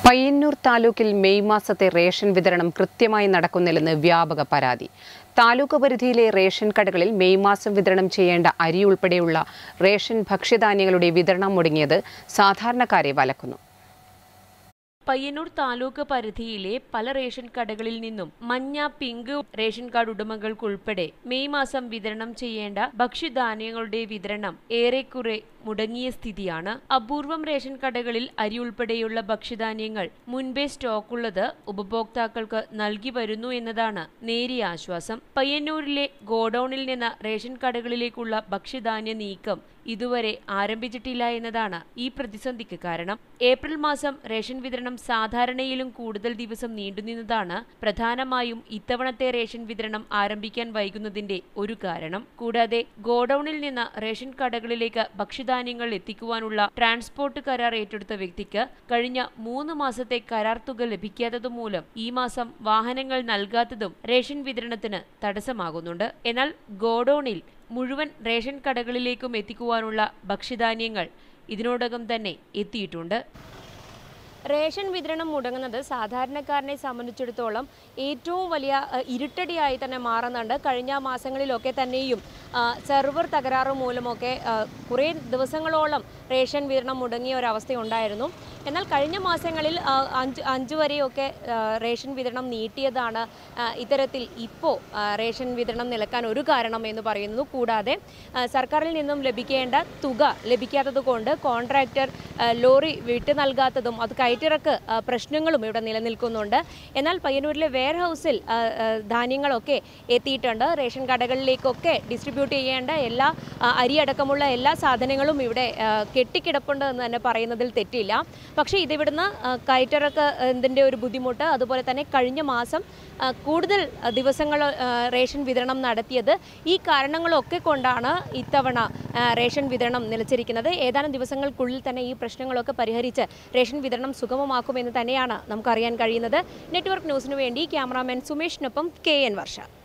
പയ്യന്നൂർ താലൂക്കിൽ മെയ് മാസത്തെ റേഷൻ വിതരണം കൃത്യമായി നടക്കുന്നില്ലെന്ന് വ്യാപക പരാതി താലൂക്ക് പരിധിയിലെ റേഷൻ കടകളിൽ മെയ് മാസം വിതരണം ചെയ്യേണ്ട അരി ഉൾപ്പെടെയുള്ള റേഷൻ ഭക്ഷ്യധാന്യങ്ങളുടെ വിതരണം മുടങ്ങിയത് സാധാരണക്കാരെ വലക്കുന്നു പയ്യന്നൂർ താലൂക്ക് പരിധിയിലെ പല റേഷൻ കടകളിൽ നിന്നും മഞ്ഞ പിങ്ക് റേഷൻ കാർഡ് ഉടമകൾക്കുൾപ്പെടെ മെയ് മാസം വിതരണം ചെയ്യേണ്ട ഭക്ഷ്യധാന്യങ്ങളുടെ വിതരണം ഏറെക്കുറെ മുടങ്ങിയ സ്ഥിതിയാണ് അപൂർവം റേഷൻ കടകളിൽ അരി ഉൾപ്പെടെയുള്ള ഭക്ഷ്യധാന്യങ്ങൾ മുൻപേ സ്റ്റോക്കുള്ളത് ഉപഭോക്താക്കൾക്ക് നൽകി വരുന്നു എന്നതാണ് നേരിയ ആശ്വാസം പയ്യന്നൂരിലെ ഗോഡൌണിൽ നിന്ന് റേഷൻ കടകളിലേക്കുള്ള ഭക്ഷ്യധാന്യ നീക്കം ഇതുവരെ ആരംഭിച്ചിട്ടില്ല എന്നതാണ് ഈ പ്രതിസന്ധിക്ക് കാരണം ഏപ്രിൽ മാസം റേഷൻ വിതരണം സാധാരണയിലും കൂടുതൽ ദിവസം നീണ്ടുനിന്നതാണ് പ്രധാനമായും ഇത്തവണത്തെ റേഷൻ വിതരണം ആരംഭിക്കാൻ വൈകുന്നതിന്റെ ഒരു കാരണം കൂടാതെ ഗോഡൌണിൽ നിന്ന് റേഷൻ കടകളിലേക്ക് ഭക്ഷ്യധാന്യങ്ങൾ എത്തിക്കുവാനുള്ള ട്രാൻസ്പോർട്ട് കരാർ ഏറ്റെടുത്ത വ്യക്തിക്ക് കഴിഞ്ഞ മൂന്ന് മാസത്തെ കരാർ തുക ലഭിക്കാത്തത് മൂലം ഈ മാസം വാഹനങ്ങൾ നൽകാത്തതും റേഷൻ വിതരണത്തിന് തടസ്സമാകുന്നുണ്ട് എന്നാൽ ഗോഡൌണിൽ മുഴുവൻ റേഷൻ കടകളിലേക്കും എത്തിക്കുവാനുള്ള ഭക്ഷ്യധാന്യങ്ങൾ ഇതിനോടകം തന്നെ എത്തിയിട്ടുണ്ട് റേഷൻ വിതരണം മുടങ്ങുന്നത് സാധാരണക്കാരനെ സംബന്ധിച്ചിടത്തോളം ഏറ്റവും വലിയ അഹ്, ഇരുട്ടടിയായി തന്നെ മാറുന്നുണ്ട് കഴിഞ്ഞ മാസങ്ങളിലൊക്കെ തന്നെയും ആ, സെർവർ തകരാറ് മൂലമൊക്കെ ആ, കുറേ ദിവസങ്ങളോളം റേഷൻ വിതരണം മുടങ്ങിയ ഒരവസ്ഥയുണ്ടായിരുന്നു എന്നാൽ കഴിഞ്ഞ മാസങ്ങളിൽ ആ, അഞ്ച് അഞ്ച് വരെയൊക്കെ ആ, റേഷൻ വിതരണം നീട്ടിയതാണ് ആ, ഇത്തരത്തിൽ ഇപ്പോൾ റേഷൻ വിതരണം നിലക്കാൻ ഒരു കാരണം എന്ന് പറയുന്നത് കൂടാതെ ആ, സർക്കാരിൽ നിന്നും ലഭിക്കേണ്ട തുക ലഭിക്കാത്തത് കൊണ്ട് കോൺട്രാക്ടർ ആ, ലോറി വിട്ടു നൽകാത്തതും അത് കയറ്റിറക്ക് ആ, പ്രശ്നങ്ങളും ഇവിടെ നിലനിൽക്കുന്നുണ്ട് എന്നാൽ പയ്യന്നൂരിലെ വെയർ ഹൗസിൽ ആ, ആ, ധാന്യങ്ങളൊക്കെ എത്തിയിട്ടുണ്ട് റേഷൻ കടകളിലേക്കൊക്കെ ഡിസ്ട്രിബ്യൂട്ട് ചെയ്യേണ്ട എല്ലാ ആ, അരി അടക്കമുള്ള എല്ലാ സാധനങ്ങളും ഇവിടെ ആ, കെട്ടിക്കിടപ്പുണ്ട് എന്ന് തന്നെ പറയുന്നതിൽ തെറ്റില്ല പക്ഷേ ഇതിവിടുന്ന് ആ, കയറ്റിറക്ക് ഇതിൻ്റെ ഒരു ബുദ്ധിമുട്ട് അതുപോലെ തന്നെ കഴിഞ്ഞ മാസം ആ, കൂടുതൽ ആ, ദിവസങ്ങൾ ആ, റേഷൻ വിതരണം നടത്തിയത് ഈ കാരണങ്ങളൊക്കെ കൊണ്ടാണ് ഇത്തവണ ആ, റേഷൻ വിതരണം നിലച്ചിരിക്കുന്നത് ഏതാനും ദിവസങ്ങൾക്കുള്ളിൽ തന്നെ ഈ പ്രശ്നങ്ങളൊക്കെ പരിഹരിച്ച് റേഷൻ വിതരണം സുഗമമാക്കുമെന്ന് തന്നെയാണ് നമുക്കറിയാൻ കഴിയുന്നത് നെറ്റ്വർക്ക് ന്യൂസിനു വേണ്ടി ക്യാമറാമാൻ സുമേഷിനൊപ്പം കെ എൻ വർഷ